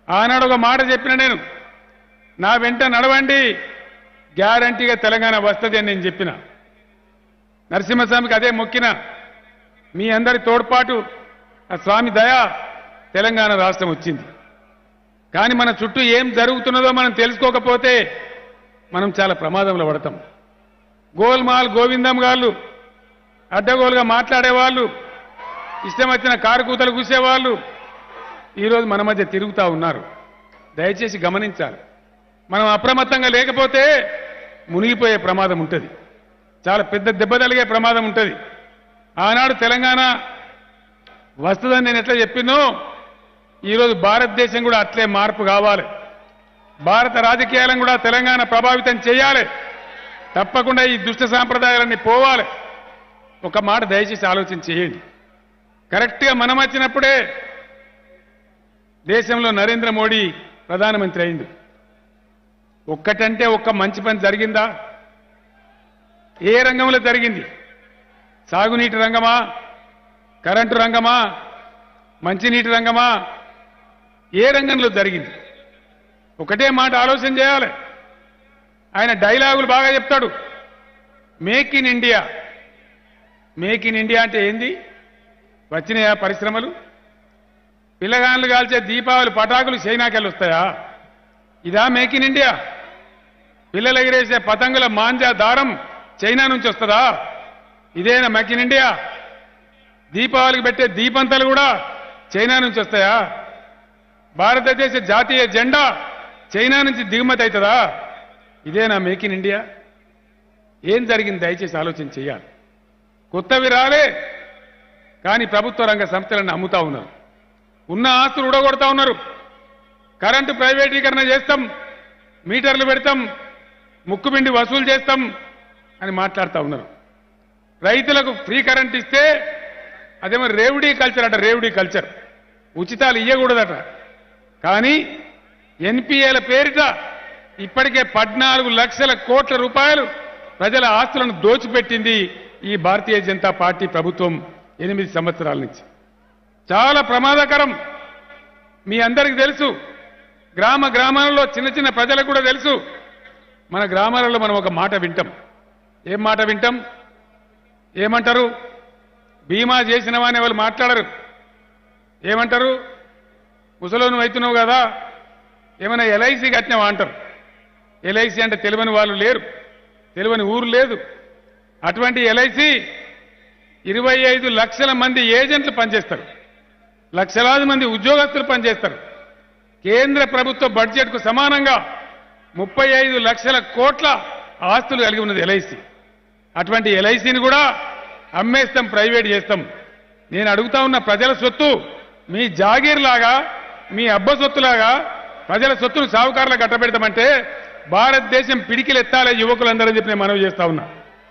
ఆనాడు ఒక మాట చెప్పిన నేను నా వెంట నడవండి గ్యారంటీగా తెలంగాణ వస్తుంది అని నేను చెప్పిన నరసింహస్వామికి అదే మొక్కిన మీ అందరి తోడ్పాటు ఆ స్వామి దయ తెలంగాణ రాష్ట్రం వచ్చింది కానీ మన చుట్టూ ఏం జరుగుతున్నదో మనం తెలుసుకోకపోతే మనం చాలా ప్రమాదంలో పడతాం గోల్మాల్ గోవిందం గాళ్ళు అడ్డగోలుగా మాట్లాడేవాళ్ళు ఇష్టం వచ్చిన కారు కూతలు కూసేవాళ్ళు ఈరోజు మన మధ్య తిరుగుతూ ఉన్నారు దయచేసి గమనించాలి మనం అప్రమత్తంగా లేకపోతే మునిగిపోయే ప్రమాదం ఉంటుంది చాలా పెద్ద దెబ్బ తలిగే ప్రమాదం ఉంటుంది ఆనాడు తెలంగాణ వస్తుందని నేను ఎట్లా చెప్పినో ఈరోజు భారతదేశం కూడా అట్లే మార్పు కావాలి భారత రాజకీయాలను కూడా తెలంగాణ ప్రభావితం చేయాలి తప్పకుండా ఈ దుష్ట సాంప్రదాయాలన్నీ పోవాలి ఒక మాట దయచేసి ఆలోచన చేయండి కరెక్ట్గా మనం వచ్చినప్పుడే దేశంలో నరేంద్ర మోడీ ప్రధానమంత్రి అయింది ఒక్కటంటే ఒక్క మంచి పని జరిగిందా ఏ రంగంలో జరిగింది సాగునీటి రంగమా కరెంటు రంగమా మంచినీటి రంగమా ఏ రంగంలో జరిగింది ఒకటే మాట ఆలోచన చేయాలి ఆయన డైలాగులు బాగా చెప్తాడు make in India make in India అంటే ఏంది వచ్చినాయా పరిశ్రమలు పిల్లగాన్లు కాల్చే దీపావళి పటాకులు చైనాకెళ్ళి వస్తాయా ఇదా మేక్ ఇన్ ఇండియా పిల్లలు ఎగిరేసే పతంగుల మాంజా దారం చైనా నుంచి వస్తుందా ఇదేనా మేక్ ఇన్ ఇండియా దీపావళికి పెట్టే దీపంతలు కూడా చైనా నుంచి వస్తాయా భారతదేశ జాతీయ జెండా చైనా నుంచి దిగుమతి అవుతుందా ఇదేనా మేక్ ఇన్ ఇండియా ఏం జరిగింది దయచేసి ఆలోచన చేయాలి కొత్తవి రాలే కానీ ప్రభుత్వ రంగ సంస్థలను అమ్ముతా ఉన్నారు ఉన్న ఆస్తులు ఉడగొడతా ఉన్నారు కరెంటు ప్రైవేటీకరణ చేస్తాం మీటర్లు పెడతాం ముక్కుబిండి వసూలు చేస్తాం అని మాట్లాడుతూ ఉన్నారు రైతులకు ఫ్రీ కరెంట్ ఇస్తే అదేమో రేవుడీ కల్చర్ అట రేవుడీ కల్చర్ ఉచితాలు ఇవ్వకూడదట కానీ ఎన్పిఏల పేరిట ఇప్పటికే పద్నాలుగు లక్షల కోట్ల రూపాయలు ప్రజల ఆస్తులను దోచిపెట్టింది ఈ భారతీయ జనతా పార్టీ ప్రభుత్వం ఎనిమిది సంవత్సరాల నుంచి చాలా ప్రమాదకరం మీ అందరికీ తెలుసు గ్రామ గ్రామాలలో చిన్న చిన్న ప్రజలకు కూడా తెలుసు మన గ్రామాలలో మనం ఒక మాట వింటాం ఏం మాట వింటాం ఏమంటారు బీమా చేసిన వాని వాళ్ళు మాట్లాడరు ఏమంటారు ముసలోను అవుతున్నావు కదా ఏమైనా ఎల్ఐసి కట్టినావా అంటారు ఎల్ఐసి అంటే తెలియని వాళ్ళు లేరు తెలియని ఊరు లేదు అటువంటి ఎల్ఐసి ఇరవై ఐదు లక్షల మంది ఏజెంట్లు పనిచేస్తారు లక్షలాది మంది ఉద్యోగస్తులు పనిచేస్తారు కేంద్ర ప్రభుత్వ బడ్జెట్కు సమానంగా ముప్పై ఐదు లక్షల కోట్ల ఆస్తులు కలిగి ఉన్నది ఎల్ఐసి అటువంటి ఎల్ఐసిని కూడా అమ్మేస్తాం ప్రైవేట్ చేస్తాం నేను అడుగుతా ఉన్న ప్రజల సొత్తు మీ జాగీర్ లాగా మీ అబ్బ సొత్తులాగా ప్రజల సొత్తును సావుకారులకు కట్టబెడతామంటే భారతదేశం పిడికిలెత్తాలే యువకులందరూ చెప్పి నేను మనవి చేస్తా ఉన్నా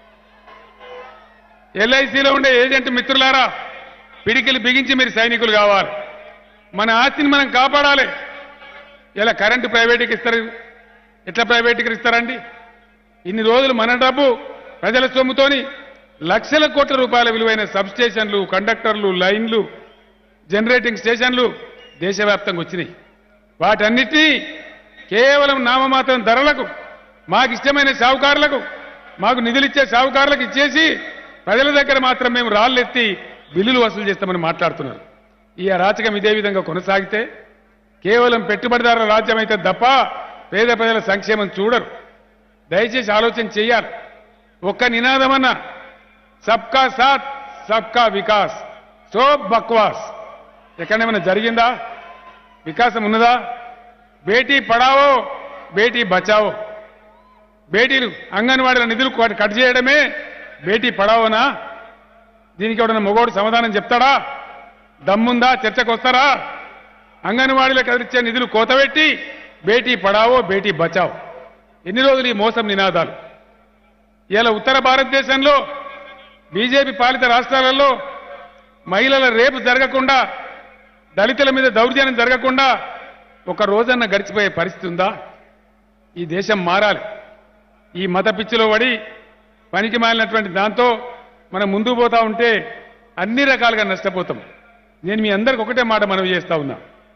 ఎల్ఐసిలో ఉండే ఏజెంట్ మిత్రులారా పిడికిలు బిగించి మీరు సైనికులు కావాలి మన ఆస్తిని మనం కాపాడాలి ఇలా కరెంటు ప్రైవేట్కి ఇస్తారు ఎట్లా ప్రైవేట్కి ఇస్తారండి ఇన్ని రోజులు మన డబ్బు ప్రజల సొమ్ముతోని లక్షల కోట్ల రూపాయల విలువైన సబ్ స్టేషన్లు కండక్టర్లు లైన్లు జనరేటింగ్ స్టేషన్లు దేశవ్యాప్తంగా వచ్చినాయి వాటన్నిటినీ కేవలం నామమాత్రం ధరలకు మాకు ఇష్టమైన సావుకారులకు మాకు నిధులిచ్చే సావుకారులకు ఇచ్చేసి ప్రజల దగ్గర మాత్రం మేము రాళ్ళెత్తి బిల్లులు వసూలు చేస్తామని మాట్లాడుతున్నారు ఈ అరాచకం ఇదే విధంగా కొనసాగితే కేవలం పెట్టుబడిదారుల రాజ్యం అయితే తప్ప పేద ప్రజల సంక్షేమం చూడరు దయచేసి ఆలోచన చేయాలి ఒక్క నినాదమన్నా సబ్కా సాత్ సబ్కా వికాస్ సో బక్వాస్ ఎక్కడేమైనా జరిగిందా వికాసం ఉన్నదా బేటీ పడావో బేటీ బచావో బేటీలు అంగన్వాడీల నిధులు కట్ కట్ చేయడమే బేటీ పడావోనా దీనికి ఎవడన్నా మొగోడు సమాధానం చెప్తాడా దమ్ముందా చర్చకు వస్తారా అంగన్వాడీలకు కదిలిచ్చే నిధులు కోతబెట్టి బేటీ పడావో బేటీ బచావో ఎన్ని రోజులు ఈ మోసం నినాదాలు ఇలా ఉత్తర భారతదేశంలో బీజేపీ పాలిత రాష్ట్రాలలో మహిళల రేపు జరగకుండా దళితుల మీద దౌర్జన్యం జరగకుండా ఒక రోజన్న గడిచిపోయే పరిస్థితి ఉందా ఈ దేశం మారాలి ఈ మత పిచ్చిలో పడి పనికి మాలినటువంటి దాంతో మనం ముందుకు పోతా ఉంటే అన్ని రకాలుగా నష్టపోతాం నేను మీ అందరికి ఒకటే మాట మనవి చేస్తా ఉన్నా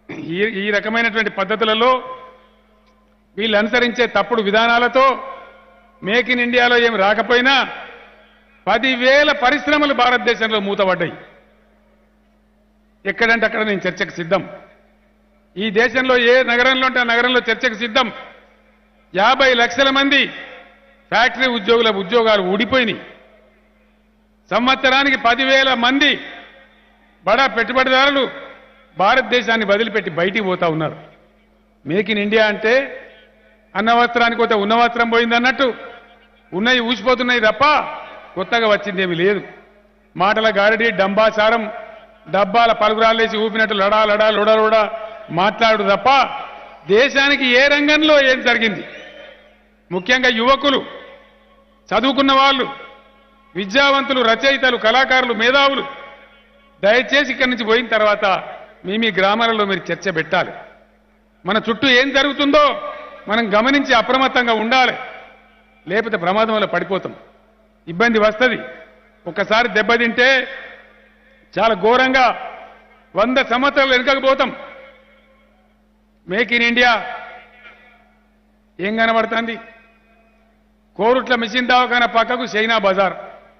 ఈ ఈ రకమైనటువంటి పద్ధతులలో వీళ్ళు అనుసరించే తప్పుడు విధానాలతో మేక్ ఇన్ ఇండియాలో ఏమి రాకపోయినా పదివేల పరిశ్రమలు భారతదేశంలో మూతపడ్డాయి ఎక్కడంటే అక్కడ నేను చర్చకు సిద్ధం ఈ దేశంలో ఏ నగరంలో ఉంటే ఆ నగరంలో చర్చకు సిద్ధం యాభై లక్షల మంది ఫ్యాక్టరీ ఉద్యోగుల ఉద్యోగాలు ఊడిపోయినాయి సంవత్సరానికి పదివేల మంది బడా పెట్టుబడిదారులు భారతదేశాన్ని వదిలిపెట్టి బయటికి పోతా ఉన్నారు మేక్ ఇన్ ఇండియా అంటే అన్న వస్త్రానికి పోతే ఉన్న వస్త్రం పోయింది అన్నట్టు ఉన్నవి ఊసిపోతున్నాయి తప్ప కొత్తగా వచ్చిందేమీ లేదు మాటల గారడి డంబాచారం డబ్బాల పలుగురాలేసి ఊపినట్టు లడా లడా లొడ లొడ మాట్లాడు తప్ప దేశానికి ఏ రంగంలో ఏం జరిగింది ముఖ్యంగా యువకులు చదువుకున్న వాళ్ళు విద్యావంతులు రచయితలు కళాకారులు మేధావులు దయచేసి ఇక్కడి నుంచి పోయిన తర్వాత మీ మీ గ్రామాలలో మీరు చర్చ పెట్టాలి మన చుట్టూ ఏం జరుగుతుందో మనం గమనించి అప్రమత్తంగా ఉండాలి లేకపోతే ప్రమాదంలో పడిపోతాం ఇబ్బంది వస్తుంది ఒక్కసారి దెబ్బతింటే చాలా ఘోరంగా వంద సంవత్సరాలు వెనుకకపోతాం మేక్ ఇన్ ఇండియా ఏం కనబడుతుంది కోరుట్ల మిషన్ దవాఖాన పక్కకు చైనా బజార్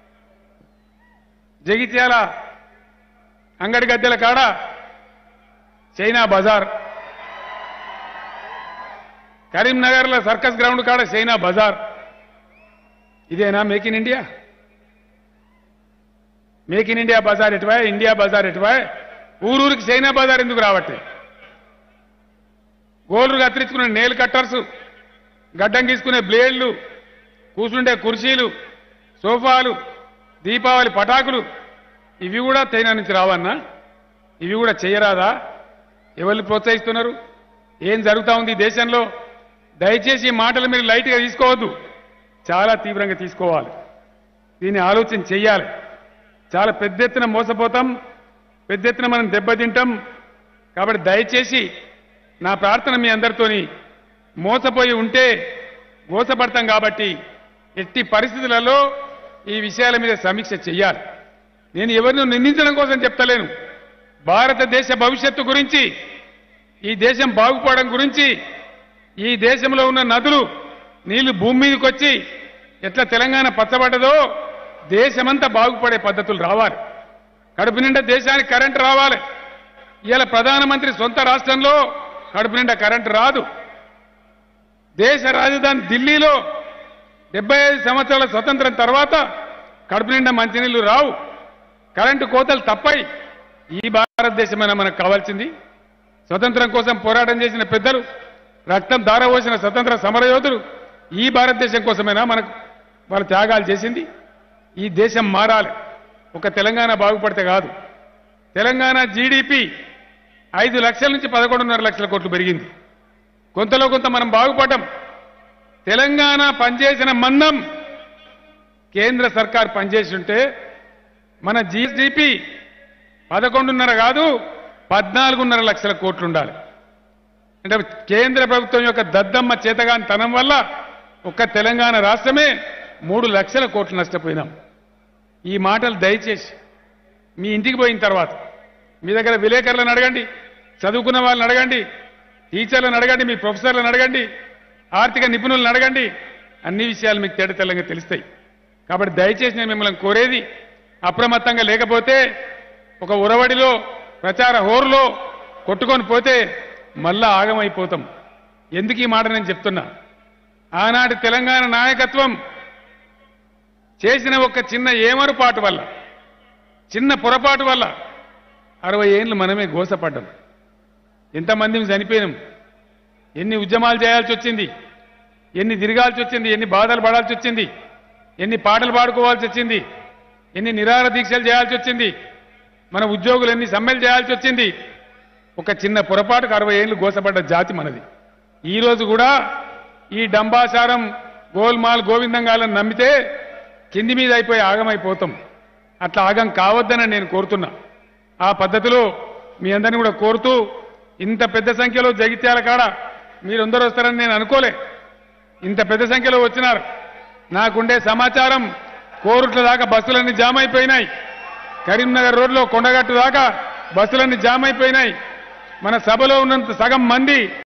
జగిత్యాల అంగడి గద్దెల కాడ చైనా బజార్ కరీంనగర్లో సర్కస్ గ్రౌండ్ కాడ చైనా బజార్ ఇదేనా make in India make in India బజార్ ఎటువా ఇండియా బజార్ ఎటువా ఊరూరికి చైనా బజార్ ఎందుకు రావట్లే గోల్లు కత్తిరించుకునే నేల్ కట్టర్స్ గడ్డం గీసుకునే బ్లేడ్లు కూర్చుండే కుర్చీలు సోఫాలు దీపావళి పటాకులు ఇవి కూడా చైనా నుంచి రావన్నా ఇవి కూడా చేయరాదా ఎవరు ప్రోత్సహిస్తున్నారు ఏం జరుగుతా ఉంది ఈ దేశంలో దయచేసి ఈ మాటలు మీరు లైట్గా తీసుకోవద్దు చాలా తీవ్రంగా తీసుకోవాలి దీన్ని ఆలోచన చెయ్యాలి చాలా పెద్ద ఎత్తున మోసపోతాం పెద్ద ఎత్తున మనం దెబ్బతింటాం కాబట్టి దయచేసి నా ప్రార్థన మీ అందరితోని మోసపోయి ఉంటే మోసపడతాం కాబట్టి ఎట్టి పరిస్థితులలో ఈ విషయాల మీద సమీక్ష చెయ్యాలి నేను ఎవరిని నిందించడం కోసం చెప్తలేను భారతదేశ భవిష్యత్తు గురించి ఈ దేశం బాగుపడడం గురించి ఈ దేశంలో ఉన్న నదులు నీళ్లు భూమి మీదకి వచ్చి ఎట్లా తెలంగాణ పచ్చబడ్డదో దేశమంతా బాగుపడే పద్ధతులు రావాలి కడుపు నిండా దేశానికి కరెంటు రావాలి ఇవాళ ప్రధానమంత్రి సొంత రాష్ట్రంలో కడుపు నిండా కరెంటు రాదు దేశ రాజధాని ఢిల్లీలో డెబ్బై ఐదు సంవత్సరాల స్వతంత్రం తర్వాత కడుపు నిండా మంచినీళ్లు రావు కరెంటు కోతలు తప్పాయి ఈ భారతదేశమైనా మనకు కావాల్సింది స్వతంత్రం కోసం పోరాటం చేసిన పెద్దలు రక్తం దారవోసిన స్వతంత్ర సమరయోధులు ఈ భారతదేశం కోసమైనా మనకు వాళ్ళ త్యాగాలు చేసింది ఈ దేశం మారాలి ఒక తెలంగాణ బాగుపడితే కాదు తెలంగాణ జీడిపి ఐదు లక్షల నుంచి పదకొండున్నర లక్షల కోట్లు పెరిగింది కొంతలో కొంత మనం బాగుపడ్డాం తెలంగాణ పనిచేసిన మందం కేంద్ర సర్కార్ పనిచేసి ఉంటే మన జీడిపి పదకొండున్నర కాదు పద్నాలుగున్నర లక్షల కోట్లు ఉండాలి అంటే కేంద్ర ప్రభుత్వం యొక్క దద్దమ్మ చేతగాని తనం వల్ల ఒక్క తెలంగాణ రాష్ట్రమే మూడు లక్షల కోట్లు నష్టపోయినాం ఈ మాటలు దయచేసి మీ ఇంటికి పోయిన తర్వాత మీ దగ్గర విలేకరులను అడగండి చదువుకున్న వాళ్ళని అడగండి టీచర్లను అడగండి మీ ప్రొఫెసర్లను అడగండి ఆర్థిక నిపుణులను అడగండి అన్ని విషయాలు మీకు తేట తెల్లంగా తెలుస్తాయి కాబట్టి దయచేసి నేను మిమ్మల్ని కోరేది అప్రమత్తంగా లేకపోతే ఒక ఉరవడిలో ప్రచార హోరులో కొట్టుకొని పోతే మళ్ళా ఆగమైపోతాం ఎందుకు ఈ మాట నేను చెప్తున్నా ఆనాటి తెలంగాణ నాయకత్వం చేసిన ఒక చిన్న ఏమరుపాటు వల్ల చిన్న పొరపాటు వల్ల అరవై ఏళ్ళు మనమే గోసపడ్డాం ఎంతమందిని చనిపోయినాం ఎన్ని ఉద్యమాలు చేయాల్సి వచ్చింది ఎన్ని తిరగాల్సి వచ్చింది ఎన్ని బాధలు పడాల్సి వచ్చింది ఎన్ని పాటలు పాడుకోవాల్సి వచ్చింది ఎన్ని నిరాహార దీక్షలు చేయాల్సి వచ్చింది మన ఉద్యోగులు ఎన్ని సమ్మెలు చేయాల్సి వచ్చింది ఒక చిన్న పొరపాటుకు అరవై ఏళ్ళు గోసపడ్డ జాతి మనది ఈ రోజు కూడా ఈ డంబాసారం గోల్మాల్ గోవిందంగాలను నమ్మితే కింది మీద అయిపోయి ఆగమైపోతాం అట్లా ఆగం కావద్దని నేను కోరుతున్నా ఆ పద్ధతిలో మీ అందరిని కూడా కోరుతూ ఇంత పెద్ద సంఖ్యలో జగిత్యాల కాడ మీరందరూ వస్తారని నేను అనుకోలే ఇంత పెద్ద సంఖ్యలో వచ్చినారు నాకుండే సమాచారం కోరుట్ల దాకా బస్సులన్నీ జామ్ అయిపోయినాయి కరీంనగర్ రోడ్లో కొండగట్టు దాకా బస్సులన్నీ జామ్ అయిపోయినాయి మన సభలో ఉన్నంత సగం మంది